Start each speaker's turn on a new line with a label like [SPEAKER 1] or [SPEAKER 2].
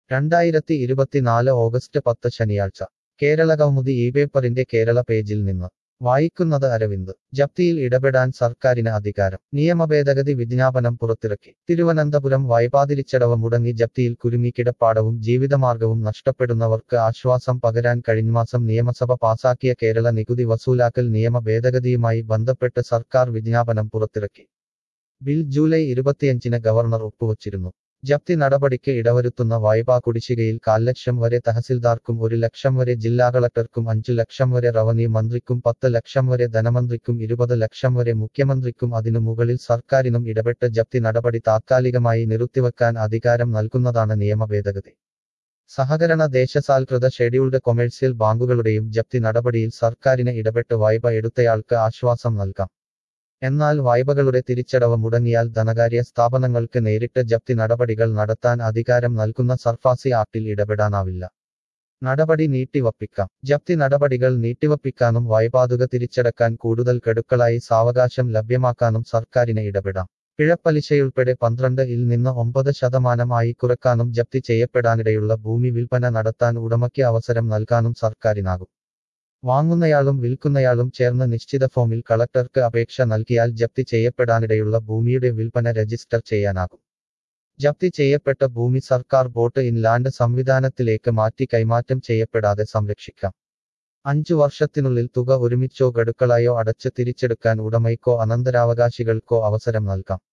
[SPEAKER 1] രണ്ടായിരത്തി ഇരുപത്തിനാല് ഓഗസ്റ്റ് പത്ത് ശനിയാഴ്ച കേരള കൗമുദി ഈ പേപ്പറിന്റെ കേരള പേജിൽ നിന്ന് വായിക്കുന്നത് അരവിന്ദ് ജപ്തിയിൽ ഇടപെടാൻ സർക്കാരിന് അധികാരം നിയമഭേദഗതി വിജ്ഞാപനം പുറത്തിറക്കി തിരുവനന്തപുരം വൈപാതിരിച്ചടവ് മുടങ്ങി ജപ്തിയിൽ കുരുങ്ങി കിടപ്പാടവും ജീവിതമാർഗവും നഷ്ടപ്പെടുന്നവർക്ക് ആശ്വാസം പകരാൻ കഴിഞ്ഞമാസം നിയമസഭ പാസാക്കിയ കേരള നികുതി വസൂലാക്കൽ നിയമ ഭേദഗതിയുമായി ബന്ധപ്പെട്ട് സർക്കാർ വിജ്ഞാപനം പുറത്തിറക്കി ബിൽ ജൂലൈ ഇരുപത്തിയഞ്ചിന് ഗവർണർ ഒപ്പുവച്ചിരുന്നു ജപ്തി നടപടിക്ക് ഇടവരുത്തുന്ന വായ്പാ കുടിശ്ശികയിൽ കാൽ ലക്ഷം വരെ തഹസിൽദാർക്കും ഒരു ലക്ഷം വരെ ജില്ലാ കളക്ടർക്കും അഞ്ചു ലക്ഷം വരെ റവന്യൂ മന്ത്രിക്കും പത്ത് ലക്ഷം വരെ ധനമന്ത്രിക്കും ഇരുപത് ലക്ഷം വരെ മുഖ്യമന്ത്രിക്കും അതിനു മുകളിൽ സർക്കാരിനും ഇടപെട്ട് ജപ്തി നടപടി താത്കാലികമായി നിർത്തിവെക്കാൻ അധികാരം നൽകുന്നതാണ് നിയമ ഭേദഗതി സഹകരണ ദേശസാൽകൃത ഷെഡ്യൂൾഡ് കൊമേഴ്സ്യൽ ബാങ്കുകളുടെയും ജപ്തി നടപടിയിൽ സർക്കാരിന് ഇടപെട്ട് വായ്പ എടുത്തയാൾക്ക് ആശ്വാസം നൽകാം എന്നാൽ വായ്പകളുടെ തിരിച്ചടവ് മുടങ്ങിയാൽ ധനകാര്യ സ്ഥാപനങ്ങൾക്ക് നേരിട്ട് ജപ്തി നടപടികൾ നടത്താൻ അധികാരം നൽകുന്ന സർഫാസി ആക്ടിൽ ഇടപെടാനാവില്ല നടപടി നീട്ടിവപ്പിക്കാം ജപ്തി നടപടികൾ നീട്ടിവപ്പിക്കാനും വായ്പാതുക തിരിച്ചടക്കാൻ കൂടുതൽ ഗഡുക്കളായി സാവകാശം ലഭ്യമാക്കാനും സർക്കാരിന് ഇടപെടാം പിഴപ്പലിശയുൾപ്പെടെ പന്ത്രണ്ട് ഇൽ നിന്ന് ഒമ്പത് ശതമാനമായി കുറക്കാനും ജപ്തി ചെയ്യപ്പെടാനിടയുള്ള ഭൂമി വിൽപ്പന നടത്താൻ ഉടമയ്ക്ക് അവസരം നൽകാനും സർക്കാരിനാകും വാങ്ങുന്നയാളും വിൽക്കുന്നയാളും ചേർന്ന് നിശ്ചിത ഫോമിൽ കളക്ടർക്ക് അപേക്ഷ നൽകിയാൽ ജപ്തി ചെയ്യപ്പെടാനിടയുള്ള ഭൂമിയുടെ വിൽപ്പന രജിസ്റ്റർ ചെയ്യാനാകും ജപ്തി ചെയ്യപ്പെട്ട ഭൂമി സർക്കാർ ബോട്ട് ഇൻലാൻഡ് സംവിധാനത്തിലേക്ക് മാറ്റി കൈമാറ്റം ചെയ്യപ്പെടാതെ സംരക്ഷിക്കാം അഞ്ചു വർഷത്തിനുള്ളിൽ തുക ഒരുമിച്ചോ ഗഡുക്കളായോ അടച്ച് തിരിച്ചെടുക്കാൻ ഉടമയ്ക്കോ അനന്തരാവകാശികൾക്കോ അവസരം നൽകാം